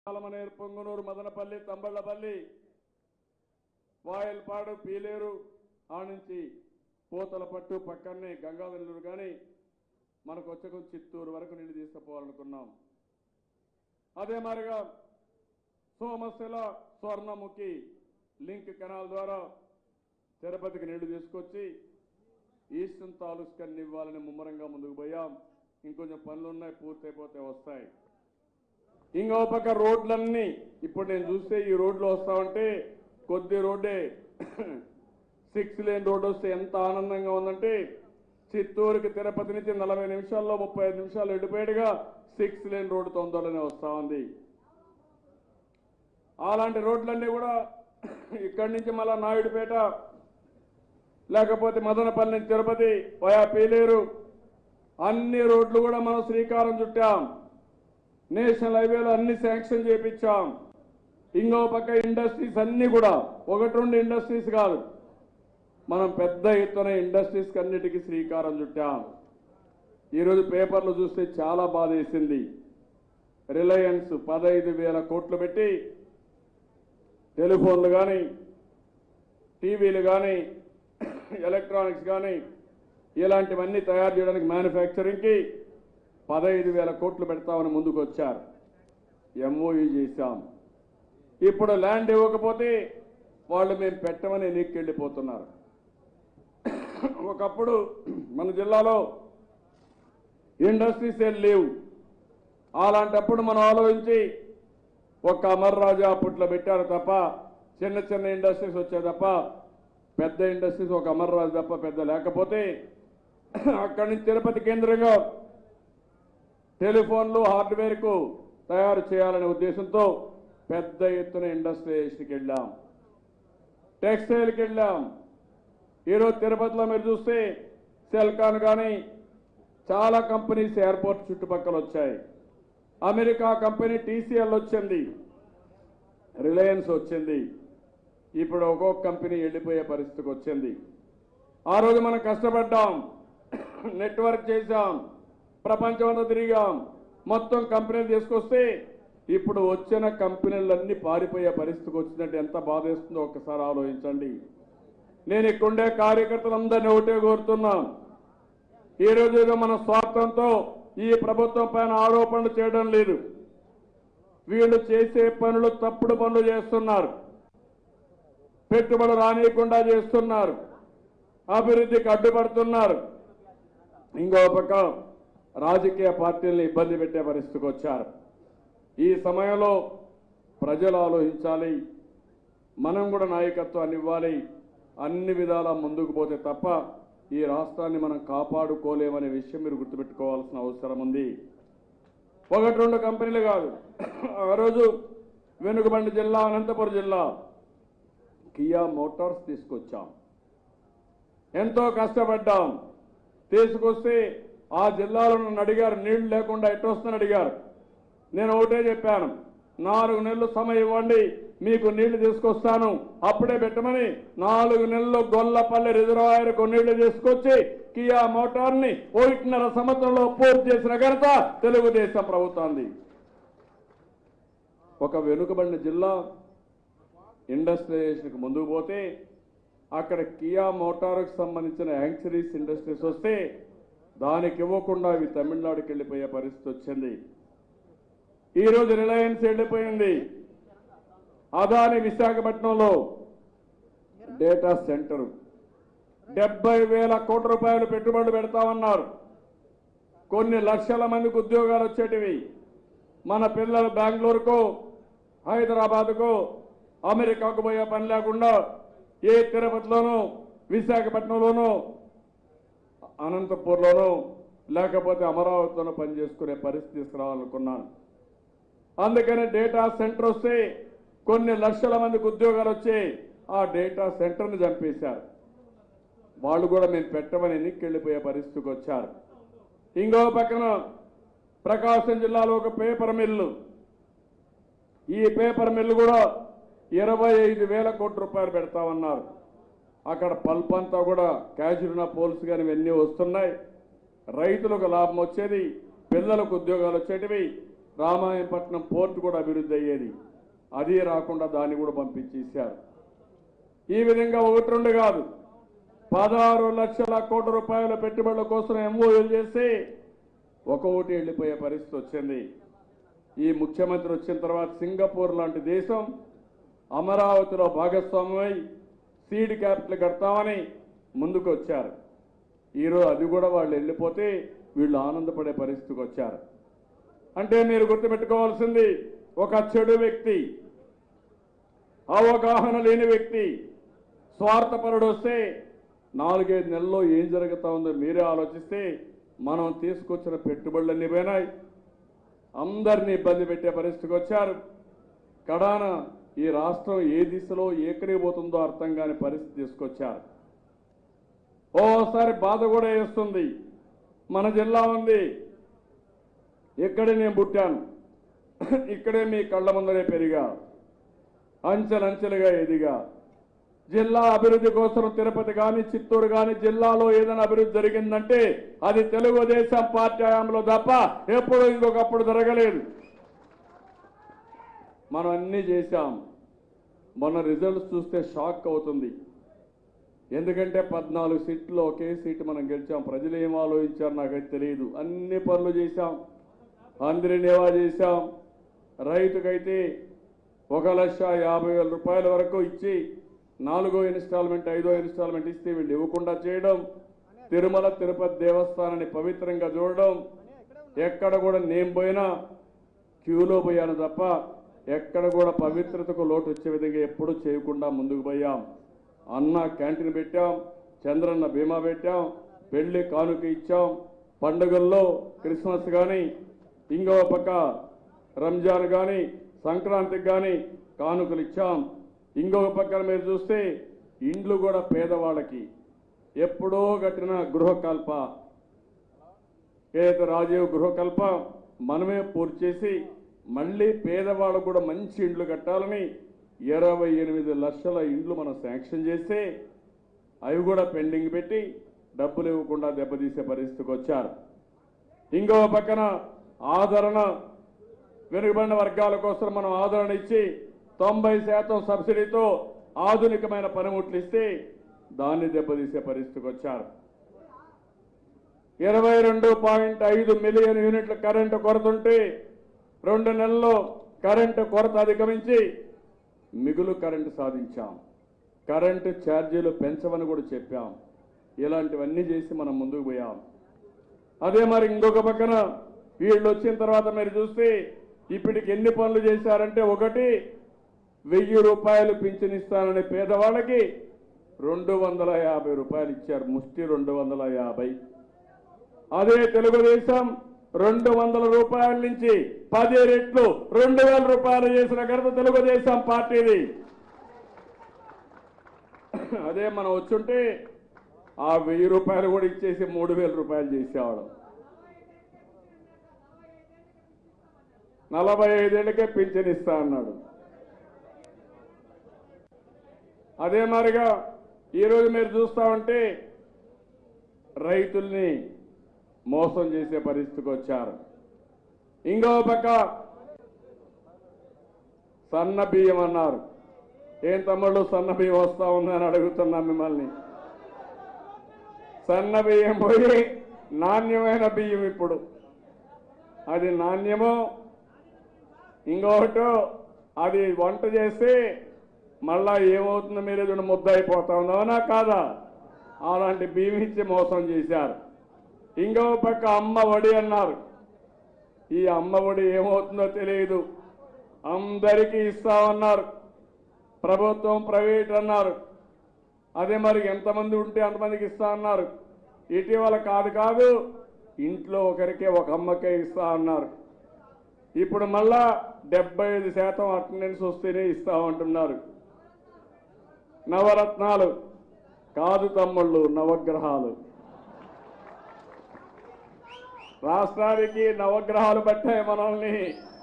పాలమనేరు పొంగునూరు మదనపల్లి తంబళ్లపల్లి వాయల్పాడు పీలేరు ఆ నుంచి పూతలపట్టు పక్కనే గంగాధరూరు కానీ మనకు వచ్చకు చిత్తూరు వరకు నీళ్లు తీసుకుపోవాలనుకున్నాం అదే మాదిరిగా సోమశిల స్వర్ణముఖి లింక్ కెనాల్ ద్వారా తిరుపతికి నీళ్లు తీసుకొచ్చి ఈస్టర్న్ తాలూక్స్ కన్ని ఇవ్వాలని ముమ్మరంగా ముందుకు పోయాం ఇంకొంచెం పనులు ఉన్నాయి పూర్తయిపోతే వస్తాయి ఇంకో పక్క రోడ్లన్నీ ఇప్పుడు నేను చూస్తే ఈ రోడ్లు వస్తా ఉంటే కొద్ది రోడ్డే సిక్స్ లేన్ రోడ్ వస్తే ఎంత ఆనందంగా ఉందంటే చిత్తూరుకి తిరుపతి నుంచి నలభై నిమిషాల్లో ముప్పై ఐదు నిమిషాలు వెళ్ళిపోయాడుగా సిక్స్ లేన్ రోడ్డు తొందరలోనే వస్తా ఉంది అలాంటి రోడ్లన్నీ కూడా ఇక్కడి నుంచి మళ్ళా నాయుడుపేట లేకపోతే మదనపల్లి నుంచి తిరుపతి వయా పీలేరు అన్ని రోడ్లు కూడా మనం శ్రీకారం చుట్టాం నేషనల్ హైవేలో అన్ని శాంక్షన్ చేపించాం ఇంకో పక్క ఇండస్ట్రీస్ అన్ని కూడా ఒకటి రెండు ఇండస్ట్రీస్ కాదు మనం పెద్ద ఎత్తున ఇండస్ట్రీస్ అన్నిటికీ శ్రీకారం చుట్టాం ఈరోజు పేపర్లు చూస్తే చాలా బాధ వేసింది రిలయన్స్ పదహైదు వేల కోట్లు పెట్టి టెలిఫోన్లు కానీ టీవీలు కానీ ఎలక్ట్రానిక్స్ కానీ ఇలాంటివన్నీ తయారు చేయడానికి మ్యానుఫ్యాక్చరింగ్కి పదహైదు వేల కోట్లు పెడతామని ముందుకు వచ్చారు ఎంఓయూ చేశాం ఇప్పుడు ల్యాండ్ ఇవ్వకపోతే వాళ్ళు మేము పెట్టమని ఎన్నికెళ్ళిపోతున్నారు ఒకప్పుడు మన జిల్లాలో ఇండస్ట్రీస్ ఏం లేవు అలాంటప్పుడు మనం ఆలోచించి ఒక్క అమర్ రాజా అప్పట్లో పెట్టారు తప్ప చిన్న చిన్న ఇండస్ట్రీస్ వచ్చాయి తప్ప పెద్ద ఇండస్ట్రీస్ ఒక అమర్ రాజు తప్ప పెద్ద లేకపోతే అక్కడి నుంచి తిరుపతి కేంద్రంగా టెలిఫోన్లు హార్డ్వేర్కు తయారు చేయాలనే ఉద్దేశంతో పెద్ద ఎత్తున ఇండస్ట్రియల్స్కి వెళ్ళాం టెక్స్టైల్కి వెళ్ళాం ఈరోజు తిరుపతిలో మీరు చూస్తే సెల్కాన్ కానీ చాలా కంపెనీస్ ఎయిర్పోర్ట్ చుట్టుపక్కల వచ్చాయి అమెరికా కంపెనీ టీసీఎల్ వచ్చింది రిలయన్స్ వచ్చింది ఇప్పుడు ఒక్కొక్క కంపెనీ వెళ్ళిపోయే పరిస్థితికి వచ్చింది ఆ రోజు మనం కష్టపడ్డాం నెట్వర్క్ చేశాం ప్రపంచం అంతా తిరిగాం మొత్తం కంపెనీలు తీసుకొస్తే ఇప్పుడు వచ్చిన కంపెనీలన్నీ పారిపోయే పరిస్థితికి వచ్చిందంటే ఎంత బాధేస్తుందో ఒక్కసారి ఆలోచించండి నేను ఇక్కడుండే కార్యకర్తలందరినీ ఒకటే కోరుతున్నాం ఈ రోజు ఏదో మన స్వార్థంతో ఈ ప్రభుత్వం పైన ఆరోపణలు చేయడం లేదు వీళ్ళు చేసే పనులు తప్పుడు పనులు చేస్తున్నారు పెట్టుబడులు రానియకుండా చేస్తున్నారు అభివృద్ధికి అడ్డుపడుతున్నారు ఇంకో పక్క రాజకీయ పార్టీలను ఇబ్బంది పెట్టే పరిస్థితికి వచ్చారు ఈ సమయంలో ప్రజలు ఆలోచించాలి మనం కూడా నాయకత్వాన్ని ఇవ్వాలి అన్ని విధాల ముందుకు పోతే తప్ప ఈ రాష్ట్రాన్ని మనం కాపాడుకోలేమనే విషయం మీరు గుర్తుపెట్టుకోవాల్సిన అవసరం ఉంది ఒకటి రెండు కంపెనీలు కాదు ఆ రోజు వెనుకబండి జిల్లా అనంతపురం జిల్లా కియా మోటార్స్ తీసుకొచ్చాం ఎంతో కష్టపడ్డాం తీసుకొస్తే ఆ జిల్లాలో నన్ను అడిగారు నీళ్లు లేకుండా ఎట్టొస్తుందని అడిగారు నేను ఒకటే చెప్పాను నాలుగు నెలలు సమయం ఇవ్వండి మీకు నీళ్లు తీసుకొస్తాను అప్పుడే పెట్టమని నాలుగు నెలల్లో గొల్లపల్లి రిజర్వాయర్కు నీళ్లు తీసుకొచ్చి కియా మోటార్ని ఒకటిన్నర సంవత్సరంలో పూర్తి చేసిన ఘనత తెలుగుదేశం ప్రభుత్వాన్ని ఒక వెనుకబడిన జిల్లా ఇండస్ట్రియలైజేషన్కి ముందుకు పోతే అక్కడ కియా మోటార్కు సంబంధించిన యాంక్సరీస్ ఇండస్ట్రీస్ వస్తే దానికి ఇవ్వకుండా అవి తమిళనాడుకి వెళ్ళిపోయే పరిస్థితి వచ్చింది ఈరోజు రిలయన్స్ వెళ్ళిపోయింది అదాని విశాఖపట్నంలో డేటా సెంటర్ డెబ్బై వేల కోట్ల రూపాయలు పెట్టుబడులు పెడతామన్నారు కొన్ని లక్షల మందికి ఉద్యోగాలు వచ్చేటివి మన పిల్లలు బెంగళూరుకు హైదరాబాద్కు అమెరికాకు పోయే పని లేకుండా ఏ తిరుపతిలోనూ విశాఖపట్నంలోనూ అనంతపూర్లోనూ లేకపోతే అమరావతిలోనూ పనిచేసుకునే పరిస్థితి తీసుకురావాలనుకున్నాను అందుకని డేటా సెంటర్ వస్తే కొన్ని లక్షల మందికి ఉద్యోగాలు వచ్చి ఆ డేటా సెంటర్ని చంపేశారు వాళ్ళు కూడా మేము పెట్టమని ఎన్నికెళ్ళిపోయే పరిస్థితికి వచ్చారు ఇంకో పక్కన ప్రకాశం జిల్లాలో ఒక పేపర్ మిల్లు ఈ పేపర్ మిల్లు కూడా ఇరవై ఐదు వేల కోట్ల రూపాయలు పెడతామన్నారు అక్కడ పల్ప్ అంతా కూడా క్యాజురినా పోల్స్ కానీ ఇవన్నీ వస్తున్నాయి రైతులకు లాభం వచ్చేది పిల్లలకు ఉద్యోగాలు వచ్చేటివి రామాయణపట్నం పోర్ట్ కూడా అభివృద్ధి అయ్యేది అది రాకుండా దాన్ని కూడా పంపించేశారు ఈ విధంగా ఒకటి రెండు కాదు పదహారు లక్షల కోట్ల రూపాయల పెట్టుబడుల కోసం ఎంఓయూలు చేసి ఒక్కొక్కటి వెళ్ళిపోయే పరిస్థితి వచ్చింది ఈ ముఖ్యమంత్రి వచ్చిన తర్వాత సింగపూర్ లాంటి దేశం అమరావతిలో భాగస్వామ్యమై సీడ్ క్యాపిటల్ కడతామని ముందుకు వచ్చారు ఈరోజు అది కూడా వాళ్ళు వెళ్ళిపోతే వీళ్ళు ఆనందపడే పరిస్థితికి వచ్చారు అంటే మీరు గుర్తుపెట్టుకోవాల్సింది ఒక చెడు వ్యక్తి అవగాహన లేని వ్యక్తి స్వార్థపరుడు వస్తే నాలుగైదు నెలల్లో ఏం జరుగుతా ఉందో మీరే ఆలోచిస్తే మనం తీసుకొచ్చిన పెట్టుబడులన్నీ పోయినాయి అందరినీ ఇబ్బంది పెట్టే పరిస్థితికి వచ్చారు కడాన ఈ రాష్ట్రం ఏ దిశలో ఎక్కడికి పోతుందో అర్థం కాని పరిస్థితి తీసుకొచ్చారు ఓసారి బాధ కూడా వేస్తుంది మన జిల్లా ఉంది ఇక్కడే నేను పుట్టాను ఇక్కడే మీ కళ్ళ ముందరే పెరిగా అంచెలంచెలుగా ఎదిగా జిల్లా అభివృద్ధి కోసం తిరుపతి కానీ చిత్తూరు కానీ జిల్లాలో ఏదైనా అభివృద్ధి జరిగిందంటే అది తెలుగుదేశం పార్టీ హయాంలో తప్ప ఎప్పుడు ఇంకొకప్పుడు జరగలేదు మనం అన్నీ చేశాం మొన్న రిజల్ట్స్ చూస్తే షాక్ అవుతుంది ఎందుకంటే పద్నాలుగు సీట్లు ఒకే సీటు మనం గెలిచాం ప్రజలు ఏం ఆలోచించారు నాకైతే తెలియదు అన్ని పనులు చేశాం అందరి నివా చేశాం రైతుకైతే ఒక లక్ష యాభై వేల రూపాయల వరకు ఇచ్చి నాలుగో ఇన్స్టాల్మెంట్ ఐదో ఇన్స్టాల్మెంట్ ఇస్తే వీళ్ళు ఇవ్వకుండా చేయడం తిరుమల తిరుపతి దేవస్థానాన్ని పవిత్రంగా చూడడం ఎక్కడ కూడా నేను పోయినా క్యూలో పోయాను తప్ప ఎక్కడ కూడా పవిత్రతకు లోటు వచ్చే విధంగా ఎప్పుడూ చేయకుండా ముందుకు పోయాం అన్న క్యాంటీన్ పెట్టాం చంద్రన్న బీమా పెట్టాం పెళ్లి కానుక ఇచ్చాం పండుగల్లో క్రిస్మస్ కానీ ఇంకో పక్క రంజాన్ కానీ సంక్రాంతికి కానీ కానుకలు ఇచ్చాం ఇంకొక పక్కన మీరు చూస్తే ఇండ్లు కూడా పేదవాళ్ళకి ఎప్పుడో కట్టిన గృహకల్ప ఏదైతే రాజీవ్ గృహకల్ప మనమే పూర్తి చేసి మళ్ళీ పేదవాళ్ళకు కూడా మంచి ఇండ్లు కట్టాలని ఇరవై ఎనిమిది లక్షల ఇండ్లు మనం శాంక్షన్ చేస్తే అవి కూడా పెండింగ్ పెట్టి డబ్బులు ఇవ్వకుండా దెబ్బతీసే పరిస్థితికి వచ్చారు ఇంకో పక్కన ఆదరణ వెనుకబడిన వర్గాల కోసం మనం ఆదరణ ఇచ్చి తొంభై శాతం సబ్సిడీతో ఆధునికమైన పనిముట్లు ఇస్తే దాన్ని దెబ్బతీసే పరిస్థితికి వచ్చారు ఇరవై రెండు పాయింట్ ఐదు మిలియన్ యూనిట్ల కరెంటు కొరత ఉంటే రెండు నెలల్లో కరెంటు కొరత అధిగమించి మిగులు కరెంటు సాధించాం కరెంటు ఛార్జీలు పెంచమని కూడా చెప్పాం ఇలాంటివన్నీ చేసి మనం ముందుకు పోయాం అదే మరి ఇంకొక పక్కన వీళ్ళు వచ్చిన తర్వాత మీరు చూస్తే ఇప్పటికి ఎన్ని పనులు చేశారంటే ఒకటి వెయ్యి రూపాయలు పింఛనిస్తానని పేదవాళ్ళకి రెండు వందల యాభై రూపాయలు ఇచ్చారు ముష్టి రెండు వందల యాభై అదే తెలుగుదేశం రెండు వందల రూపాయల నుంచి పది రెట్లు రెండు వేల రూపాయలు చేసిన ఘనత తెలుగుదేశం పార్టీది అదే మనం వచ్చుంటే ఆ వెయ్యి రూపాయలు కూడా ఇచ్చేసి మూడు వేల రూపాయలు చేసేవాడు నలభై ఐదేళ్లకే పింఛన్ ఇస్తా అన్నాడు అదే మాదిరిగా ఈరోజు మీరు చూస్తా ఉంటే రైతుల్ని మోసం చేసే పరిస్థితికి వచ్చారు ఇంకో పక్క సన్న బియ్యం అన్నారు ఏం తమ్ముళ్ళు సన్న బియ్యం వస్తా ఉందని అడుగుతున్నా మిమ్మల్ని సన్న బియ్యం పోయి నాణ్యమైన బియ్యం ఇప్పుడు అది నాణ్యమో ఇంకొకటి అది వంట చేస్తే మళ్ళా ఏమవుతుందో మీరే చూడండి ముద్ద అయిపోతా ఉందో అవునా కాదా అలాంటి బియ్యం ఇచ్చి మోసం చేశారు ఇంకో పక్క అమ్మ ఒడి అన్నారు ఈ అమ్మ ఒడి ఏమవుతుందో తెలియదు అందరికీ ఇస్తామన్నారు ప్రభుత్వం ప్రైవేట్ అన్నారు అదే మరి ఎంతమంది ఉంటే అంతమందికి ఇస్తా అన్నారు ఇటీవల కాదు కాదు ఇంట్లో ఒకరికే ఒక అమ్మకే ఇస్తా అన్నారు ఇప్పుడు మళ్ళా డెబ్బై ఐదు శాతం అటెండెన్స్ వస్తేనే ఇస్తామంటున్నారు నవరత్నాలు కాదు తమ్ముళ్ళు నవగ్రహాలు రాష్ట్రానికి నవగ్రహాలు పట్టాయి మనల్ని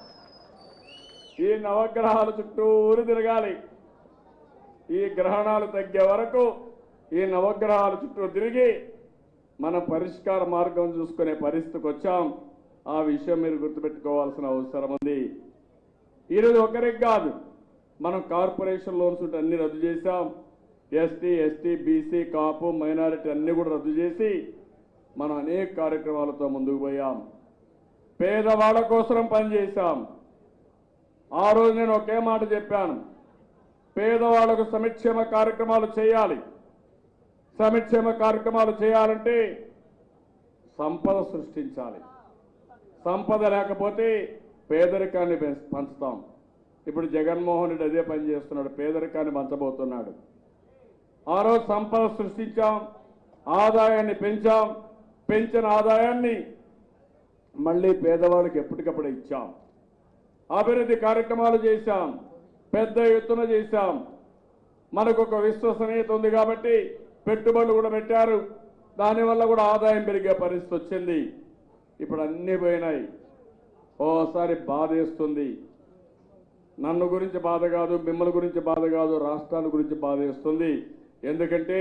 ఈ నవగ్రహాలు చుట్టూరు తిరగాలి ఈ గ్రహణాలు తగ్గే వరకు ఈ నవగ్రహాల చుట్టూ తిరిగి మన పరిష్కార మార్గం చూసుకునే పరిస్థితికి వచ్చాం ఆ విషయం మీరు గుర్తుపెట్టుకోవాల్సిన అవసరం ఉంది ఈరోజు ఒకరికి కాదు మనం కార్పొరేషన్ లోన్స్ ఉంటే అన్ని రద్దు చేశాం ST ST BC Kapu minority అన్ని కూడా రద్దు చేసి మనం అనేక కార్యక్రమాలతో ముందుకు పోయాం పేదవాళ్ళ కోసం పనిచేశాం ఆ రోజు నేను ఒకే మాట చెప్పాను పేదవాళ్లకు సంక్షేమ కార్యక్రమాలు చేయాలి సంక్షేమ కార్యక్రమాలు చేయాలంటే సంపద సృష్టించాలి సంపద లేకపోతే పేదరికాన్ని పెం- పంచుతాం ఇప్పుడు జగన్మోహన్ రెడ్డి అదే పని చేస్తున్నాడు పేదరికాన్ని పంచబోతున్నాడు ఆ రోజు సంపద సృష్టించాం ఆదాయాన్ని పెంచాం పెంచిన ఆదాయాన్ని మళ్ళీ పేదవాళ్ళకి ఎప్పటికప్పుడు ఇచ్చాం అభివృద్ధి కార్యక్రమాలు చేశాం పెద్ద ఎత్తున చేశాం మనకు ఒక విశ్వసనీయత ఉంది కాబట్టి పెట్టుబడులు కూడా పెట్టారు దానివల్ల కూడా ఆదాయం పెరిగే పరిస్థితి వచ్చింది ఇప్పుడు అన్నీ పోయినాయి ఓసారి బాధేస్తుంది నన్ను గురించి బాధ కాదు మిమ్మల్ని గురించి బాధ కాదు రాష్ట్రాల గురించి బాధేస్తుంది ఎందుకంటే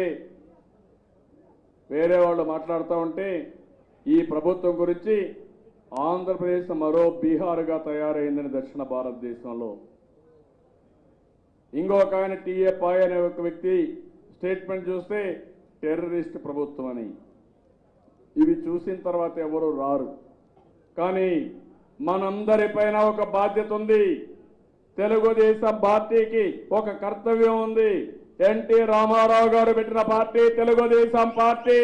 వేరే వాళ్ళు మాట్లాడుతూ ఉంటే ఈ ప్రభుత్వం గురించి ఆంధ్రప్రదేశ్ మరో బీహార్గా తయారైందని దక్షిణ భారతదేశంలో ఇంకొక ఆయన టీఏ పాయ్ అనే ఒక వ్యక్తి స్టేట్మెంట్ చూస్తే టెర్రరిస్ట్ ప్రభుత్వం అని ఇవి చూసిన తర్వాత ఎవరు రారు కానీ మనందరిపైన ఒక బాధ్యత ఉంది తెలుగుదేశం పార్టీకి ఒక కర్తవ్యం ఉంది ఎన్టీ రామారావు గారు పెట్టిన పార్టీ తెలుగుదేశం పార్టీ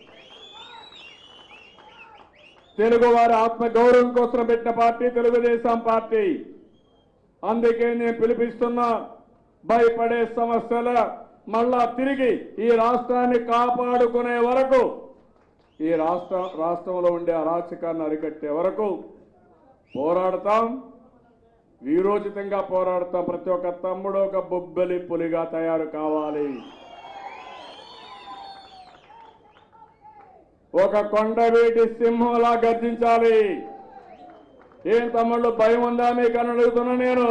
తెలుగు వారి ఆత్మ గౌరవం కోసం పెట్టిన పార్టీ తెలుగుదేశం పార్టీ అందుకే నేను పిలిపిస్తున్నా భయపడే సమస్యల మళ్ళా తిరిగి ఈ రాష్ట్రాన్ని కాపాడుకునే వరకు ఈ రాష్ట్ర రాష్ట్రంలో ఉండే అరాచకాన్ని అరికట్టే వరకు పోరాడతాం వీరోచితంగా పోరాడతాం ప్రతి ఒక్క తమ్ముడు ఒక బొబ్బలి పులిగా తయారు కావాలి ఒక కొండవీటి సింహంలా గర్జించాలి ఏం తమ్ముళ్ళు భయం ఉందా మీకు అని అడుగుతున్నా నేను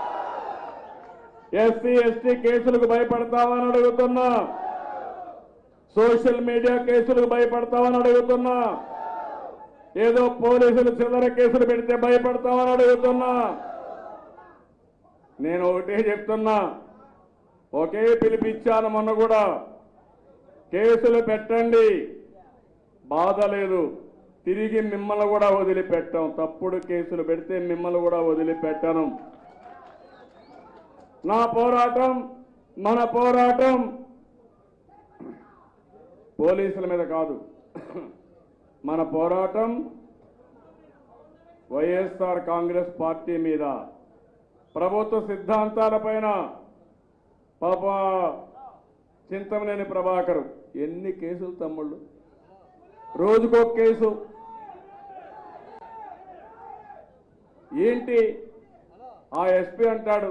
ఎస్సీ ఎస్టీ కేసులకు భయపడతావని అడుగుతున్నా సోషల్ మీడియా కేసులకు భయపడతావని అడుగుతున్నా ఏదో పోలీసులు చిల్లర కేసులు పెడితే భయపడతామని అడుగుతున్నా నేను ఒకటే చెప్తున్నా ఒకే పిలిపిచ్చాను మొన్న కూడా కేసులు పెట్టండి బాధ లేదు తిరిగి మిమ్మల్ని కూడా వదిలిపెట్టాం తప్పుడు కేసులు పెడితే మిమ్మల్ని కూడా వదిలిపెట్టను నా పోరాటం మన పోరాటం పోలీసుల మీద కాదు మన పోరాటం వైఎస్ఆర్ కాంగ్రెస్ పార్టీ మీద ప్రభుత్వ సిద్ధాంతాలపైన పాప చింతమనేని ప్రభాకర్ ఎన్ని కేసులు తమ్ముళ్ళు రోజుకో కేసు ఏంటి ఆ ఎస్పీ అంటాడు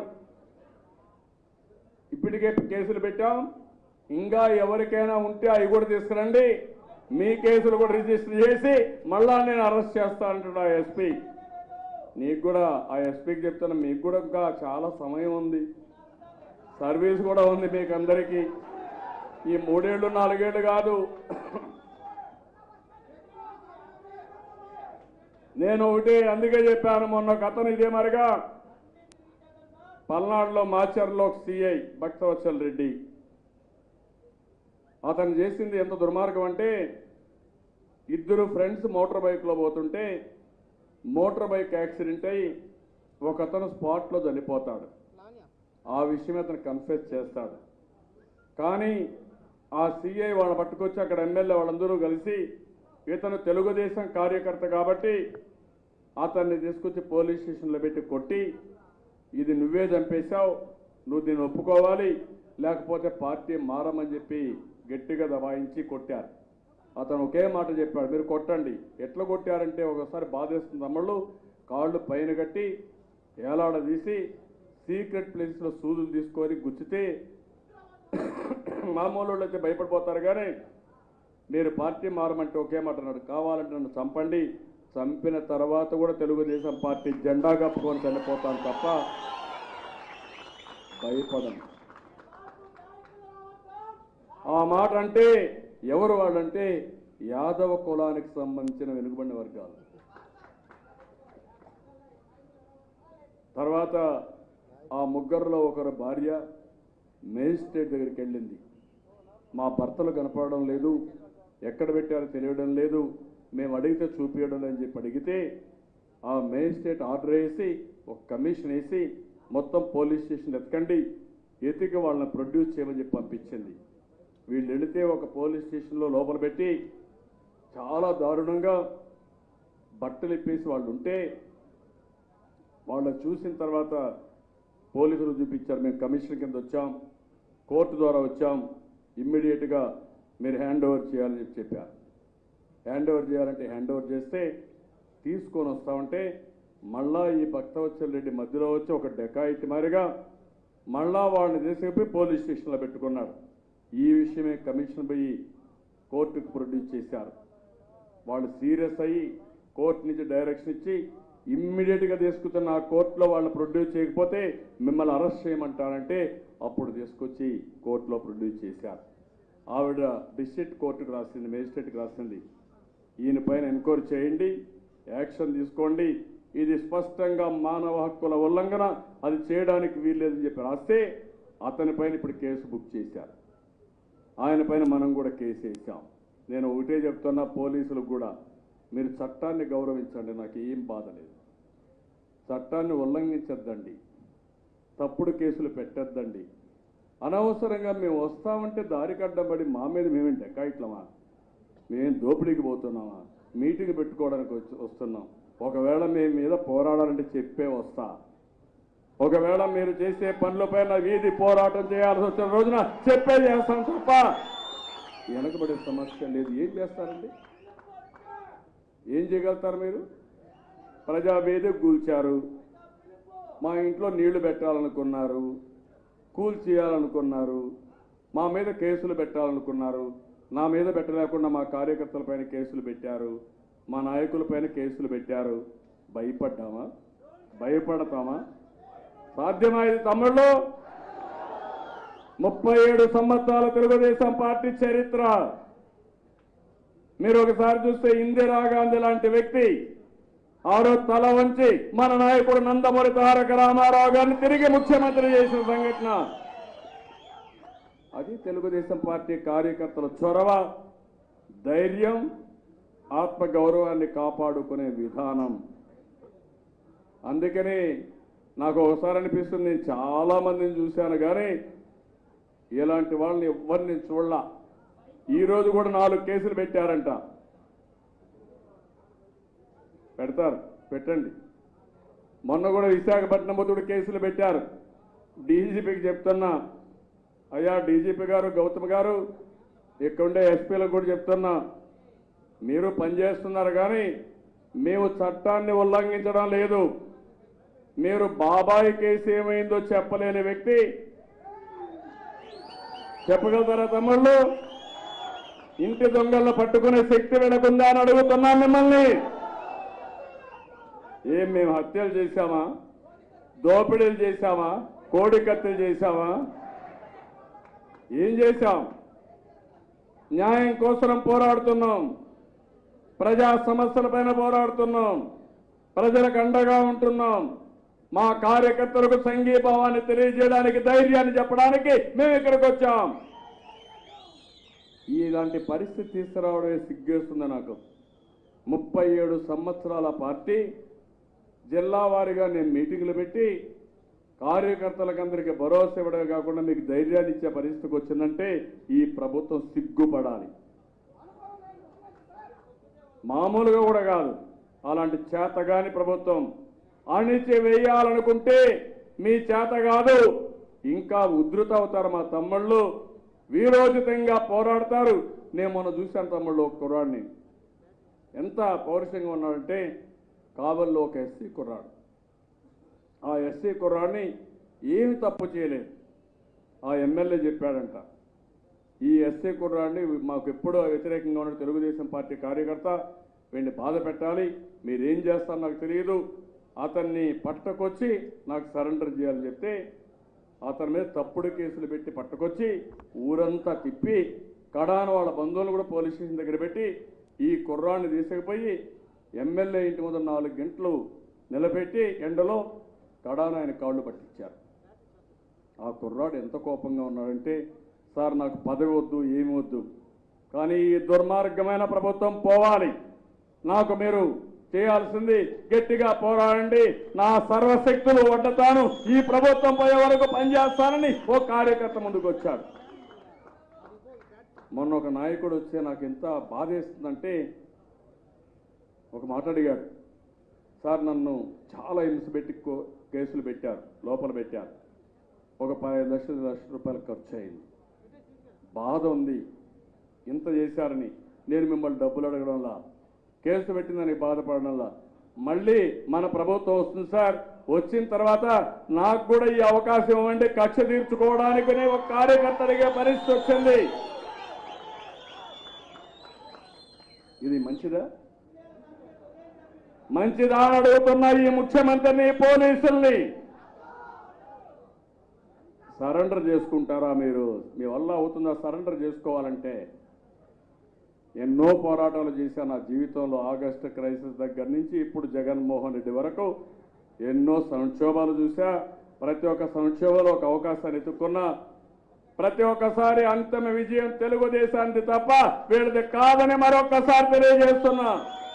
ఇప్పటికే కేసులు పెట్టాం ఇంకా ఎవరికైనా ఉంటే అవి కూడా తీసుకురండి మీ కేసులు కూడా రిజిస్టర్ చేసి మళ్ళా నేను అరెస్ట్ చేస్తా అంటున్నా ఆ ఎస్పీ నీకు కూడా ఆ ఎస్పీకి చెప్తాను మీకు కూడా ఇంకా చాలా సమయం ఉంది సర్వీస్ కూడా ఉంది మీకు అందరికీ ఈ మూడేళ్లు నాలుగేళ్లు కాదు నేను ఒకటి అందుకే చెప్పాను మొన్న ఒక అతను ఇదే మరిగా పల్నాడులో మాచర్లో ఒక సిఐ భక్తవత్సల్ రెడ్డి అతను చేసింది ఎంత దుర్మార్గం అంటే ఇద్దరు ఫ్రెండ్స్ మోటార్ బైక్లో పోతుంటే మోటార్ బైక్ యాక్సిడెంట్ అయి ఒక అతను స్పాట్లో చనిపోతాడు ఆ విషయం అతను కన్ఫెస్ చేస్తాడు కానీ ఆ సిఐ వాళ్ళని పట్టుకొచ్చి అక్కడ ఎమ్మెల్యే వాళ్ళందరూ కలిసి ఇతను తెలుగుదేశం కార్యకర్త కాబట్టి అతన్ని తీసుకొచ్చి పోలీస్ స్టేషన్లో పెట్టి కొట్టి ఇది నువ్వే చంపేశావు నువ్వు దీన్ని ఒప్పుకోవాలి లేకపోతే పార్టీ మారమని చెప్పి గట్టిగా దబాయించి కొట్టారు అతను ఒకే మాట చెప్పాడు మీరు కొట్టండి ఎట్లా కొట్టారంటే ఒకసారి బాధేస్తుంది తమ్ముళ్ళు కాళ్ళు పైన కట్టి ఏలాడదీసి సీక్రెట్ ప్లేస్లో సూదులు తీసుకొని గుచ్చితే మామూలు వాళ్ళు అయితే భయపడిపోతారు కానీ మీరు పార్టీ మారమంటే ఒకే మాట అన్నాడు కావాలంటే నన్ను చంపండి చంపిన తర్వాత కూడా తెలుగుదేశం పార్టీ జెండా కప్పుకొని చనిపోతాను తప్ప భయపడను ఆ మాట అంటే ఎవరు వాళ్ళంటే యాదవ కులానికి సంబంధించిన వెనుకబడిన వర్గాలు తర్వాత ఆ ముగ్గురులో ఒకరు భార్య మేజిస్ట్రేట్ దగ్గరికి వెళ్ళింది మా భర్తలు కనపడడం లేదు ఎక్కడ పెట్టారో తెలియడం లేదు మేము అడిగితే చూపించడం లేదని చెప్పి అడిగితే ఆ మేజిస్ట్రేట్ ఆర్డర్ వేసి ఒక కమిషన్ వేసి మొత్తం పోలీస్ స్టేషన్ ఎతకండి ఎతికి వాళ్ళని ప్రొడ్యూస్ చేయమని చెప్పి పంపించింది వీళ్ళు వెళితే ఒక పోలీస్ స్టేషన్లో లోపల పెట్టి చాలా దారుణంగా బట్టలు ఇప్పేసి వాళ్ళు ఉంటే వాళ్ళని చూసిన తర్వాత పోలీసులు చూపించారు మేము కమిషన్ కింద వచ్చాం కోర్టు ద్వారా వచ్చాం ఇమ్మీడియట్గా మీరు హ్యాండ్ ఓవర్ చేయాలని చెప్పి చెప్పారు హ్యాండ్ ఓవర్ చేయాలంటే హ్యాండ్ ఓవర్ చేస్తే తీసుకొని వస్తామంటే మళ్ళా ఈ భక్తవత్సల రెడ్డి మధ్యలో వచ్చి ఒక డెకాయిట్ మారిగా మళ్ళా వాళ్ళని తీసుకుపోయి పోలీస్ స్టేషన్లో పెట్టుకున్నారు ఈ విషయమే కమిషన్ పోయి కోర్టుకు ప్రొడ్యూస్ చేశారు వాళ్ళు సీరియస్ అయ్యి కోర్టు నుంచి డైరెక్షన్ ఇచ్చి ఇమ్మీడియట్గా తీసుకుతున్న ఆ కోర్టులో వాళ్ళని ప్రొడ్యూస్ చేయకపోతే మిమ్మల్ని అరెస్ట్ చేయమంటారంటే అప్పుడు తీసుకొచ్చి కోర్టులో ప్రొడ్యూస్ చేశారు ఆవిడ డిస్ట్రిక్ట్ కోర్టుకు రాసింది మేజిస్ట్రేట్కి రాసింది ఈయన పైన ఎంక్వైరీ చేయండి యాక్షన్ తీసుకోండి ఇది స్పష్టంగా మానవ హక్కుల ఉల్లంఘన అది చేయడానికి వీల్లేదని చెప్పి రాస్తే అతని పైన ఇప్పుడు కేసు బుక్ చేశారు ఆయన పైన మనం కూడా కేసు వేసాం నేను ఒకటే చెప్తున్నా పోలీసులకు కూడా మీరు చట్టాన్ని గౌరవించండి నాకు ఏం బాధ లేదు చట్టాన్ని ఉల్లంఘించద్దండి తప్పుడు కేసులు పెట్టద్దండి అనవసరంగా మేము వస్తామంటే దారికి అడ్డం పడి మా మీద మేమేం డెకాయిట్లమా మేమేం దోపిడీకి పోతున్నామా మీటింగ్ పెట్టుకోవడానికి వచ్చి వస్తున్నాం ఒకవేళ మేము మీద పోరాడాలంటే చెప్పే వస్తా ఒకవేళ మీరు చేసే పనులపైన వీధి పోరాటం చేయాల్సి వచ్చిన రోజున చెప్పే చేస్తాం తప్ప వెనకబడే సమస్య లేదు ఏం చేస్తారండి ఏం చేయగలుగుతారు మీరు ప్రజావేది కూల్చారు మా ఇంట్లో నీళ్లు పెట్టాలనుకున్నారు కూల్ చేయాలనుకున్నారు మా మీద కేసులు పెట్టాలనుకున్నారు నా మీద పెట్టలేకుండా మా కార్యకర్తలపైన కేసులు పెట్టారు మా నాయకులపైన కేసులు పెట్టారు భయపడ్డామా భయపడతామా సాధ్యమా ఇది తమ్ముళ్ళు ముప్పై ఏడు సంవత్సరాల తెలుగుదేశం పార్టీ చరిత్ర మీరు ఒకసారి చూస్తే ఇందిరాగాంధీ లాంటి వ్యక్తి ఆ రోజు తల వంచి మన నాయకుడు నందమూరి తారక రామారావు గారిని తిరిగి ముఖ్యమంత్రి చేసిన సంఘటన అది తెలుగుదేశం పార్టీ కార్యకర్తల చొరవ ధైర్యం ఆత్మగౌరవాన్ని కాపాడుకునే విధానం అందుకని నాకు ఒకసారి అనిపిస్తుంది నేను చాలా మందిని చూశాను కానీ ఇలాంటి వాళ్ళని ఎవరిని చూడలా ఈ రోజు కూడా నాలుగు కేసులు పెట్టారంట పెడతారు పెట్టండి మొన్న కూడా విశాఖపట్నం బుద్ధుడు కేసులు పెట్టారు డీజీపీకి చెప్తున్నా అయ్యా డీజీపీ గారు గౌతమ్ గారు ఇక్కడుండే ఎస్పీలకు కూడా చెప్తున్నా మీరు పనిచేస్తున్నారు కానీ మేము చట్టాన్ని ఉల్లంఘించడం లేదు మీరు బాబాయ్ కేసు ఏమైందో చెప్పలేని వ్యక్తి చెప్పగలుగుతారా తమ్ముళ్ళు ఇంటి దొంగలను పట్టుకునే శక్తి వెనకుందా అని అడుగుతున్నాం మిమ్మల్ని ఏం మేము హత్యలు చేశామా దోపిడీలు చేశామా కోడి కత్తులు చేశామా ఏం చేశాం న్యాయం కోసం పోరాడుతున్నాం ప్రజా సమస్యలపైన పోరాడుతున్నాం ప్రజలకు అండగా ఉంటున్నాం మా కార్యకర్తలకు సంఘీభావాన్ని తెలియజేయడానికి ధైర్యాన్ని చెప్పడానికి మేము ఇక్కడికి వచ్చాం ఇలాంటి పరిస్థితి తీసుకురావడమే సిగ్గేస్తుంది నాకు ముప్పై ఏడు సంవత్సరాల పార్టీ జిల్లా వారీగా నేను మీటింగులు పెట్టి కార్యకర్తలకు అందరికీ భరోసా ఇవ్వడమే కాకుండా మీకు ధైర్యాన్ని ఇచ్చే పరిస్థితికి వచ్చిందంటే ఈ ప్రభుత్వం సిగ్గుపడాలి మామూలుగా కూడా కాదు అలాంటి చేతగాని ప్రభుత్వం అణిచి వేయాలనుకుంటే మీ చేత కాదు ఇంకా ఉధృత అవుతారు మా తమ్ముళ్ళు వీరోచితంగా పోరాడతారు నేను మొన్న చూశాను తమ్ముళ్ళు ఒక కుర్రాడిని ఎంత పౌరుషంగా ఉన్నాడంటే కావల్లో ఒక ఎస్సీ కుర్రాడు ఆ ఎస్సీ కుర్రాడిని ఏమి తప్పు చేయలేదు ఆ ఎమ్మెల్యే చెప్పాడంట ఈ ఎస్సీ కుర్రాడిని మాకు ఎప్పుడూ వ్యతిరేకంగా ఉన్న తెలుగుదేశం పార్టీ కార్యకర్త వీడిని బాధ పెట్టాలి మీరేం చేస్తారో నాకు తెలియదు అతన్ని పట్టుకొచ్చి నాకు సరెండర్ చేయాలని చెప్తే అతని మీద తప్పుడు కేసులు పెట్టి పట్టుకొచ్చి ఊరంతా తిప్పి కడాన వాళ్ళ బంధువులు కూడా పోలీస్ స్టేషన్ దగ్గర పెట్టి ఈ కుర్రాన్ని తీసుకుపోయి ఎమ్మెల్యే ఇంటి ముందు నాలుగు గంటలు నిలబెట్టి ఎండలో కడాన ఆయన కాళ్ళు పట్టించారు ఆ కుర్రాడు ఎంత కోపంగా ఉన్నాడంటే సార్ నాకు పదవి వద్దు ఏమి వద్దు కానీ ఈ దుర్మార్గమైన ప్రభుత్వం పోవాలి నాకు మీరు చేయాల్సింది గట్టిగా పోరాడండి నా సర్వశక్తులు వడ్డతాను ఈ ప్రభుత్వం పోయే వరకు పనిచేస్తానని ఓ కార్యకర్త ముందుకు వచ్చాడు మొన్న ఒక నాయకుడు వచ్చే నాకు ఎంత బాధేస్తుందంటే ఒక మాట అడిగాడు సార్ నన్ను చాలా హింస పెట్టి కో- కేసులు పెట్టారు లోపల పెట్టారు ఒక పదిహేను లక్షల లక్షల రూపాయలు ఖర్చు అయింది బాధ ఉంది ఇంత చేశారని నేను మిమ్మల్ని డబ్బులు అడగడంలా కేసు పెట్టిందని బాధపడడంలా మళ్ళీ మన ప్రభుత్వం వస్తుంది సార్ వచ్చిన తర్వాత నాకు కూడా ఈ అవకాశం ఇవ్వండి కక్ష తీర్చుకోవడానికి ఒక కార్యకర్త అడిగే పరిస్థితి వచ్చింది ఇది మంచిదా మంచిదా అని అడుగుతున్న ఈ ముఖ్యమంత్రిని పోలీసుల్ని సరెండర్ చేసుకుంటారా మీరు మీ వల్ల అవుతుందా సరెండర్ చేసుకోవాలంటే ఎన్నో పోరాటాలు చేశాను నా జీవితంలో ఆగస్టు క్రైసిస్ దగ్గర నుంచి ఇప్పుడు జగన్మోహన్ రెడ్డి వరకు ఎన్నో సంక్షోభాలు చూసా ప్రతి ఒక్క సంక్షోభంలో ఒక అవకాశాన్ని ఎత్తుకున్నా ప్రతి ఒక్కసారి అంతిమ విజయం తెలుగుదేశానికి తప్ప వీళ్ళది కాదని మరొక్కసారి తెలియజేస్తున్నా